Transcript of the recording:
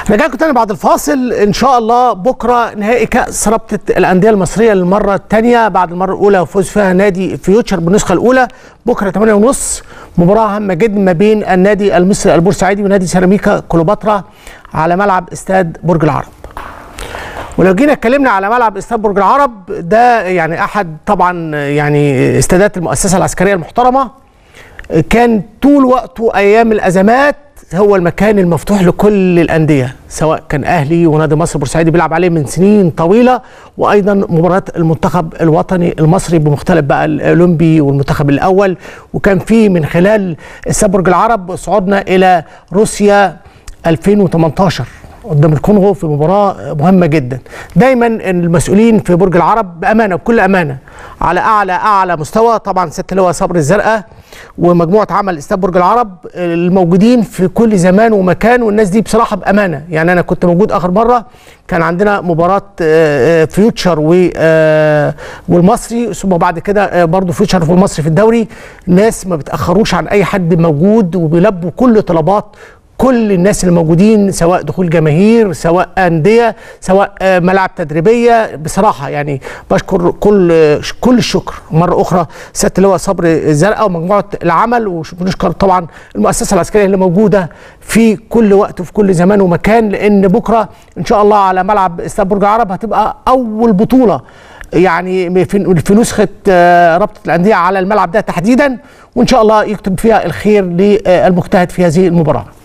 رجعكم تاني بعد الفاصل ان شاء الله بكره نهائي كاس رابطه الانديه المصريه للمره الثانيه بعد المره الاولى وفوز فيها نادي فيوتشر بالنسخه الاولى بكره 8 ونص مباراه هامه جدا ما بين النادي المصري البورسعيدي ونادي سيراميكا كليوباترا على ملعب استاد برج العرب ولو جينا اتكلمنا على ملعب استاد برج العرب ده يعني احد طبعا يعني استادات المؤسسه العسكريه المحترمه كان طول وقته ايام الازمات هو المكان المفتوح لكل الانديه سواء كان اهلي ونادي مصر بورسعيدي بيلعب عليه من سنين طويله وايضا مباراه المنتخب الوطني المصري بمختلف بقى الاولمبي والمنتخب الاول وكان في من خلال استاد برج العرب صعودنا الى روسيا 2018 قدام الكونغو في مباراه مهمه جدا دايما المسؤولين في برج العرب بامانه بكل امانه على اعلى اعلى مستوى طبعا ست لواء صبري الزرقاء ومجموعه عمل استاد برج العرب الموجودين في كل زمان ومكان والناس دي بصراحه بامانه يعني انا كنت موجود اخر مره كان عندنا مباراه فيوتشر والمصري ثم بعد كده برضه فيوتشر والمصري في الدوري ناس ما بتاخروش عن اي حد موجود وبيلبوا كل طلبات كل الناس اللي موجودين سواء دخول جماهير سواء انديه سواء ملاعب تدريبيه بصراحه يعني بشكر كل كل الشكر مره اخرى سياده اللواء صبري الزرقاء ومجموعه العمل وبنشكر طبعا المؤسسه العسكريه اللي موجوده في كل وقت وفي كل زمان ومكان لان بكره ان شاء الله على ملعب استاد برج العرب هتبقى اول بطوله يعني في نسخه رابطه الانديه على الملعب ده تحديدا وان شاء الله يكتب فيها الخير للمجتهد في هذه المباراه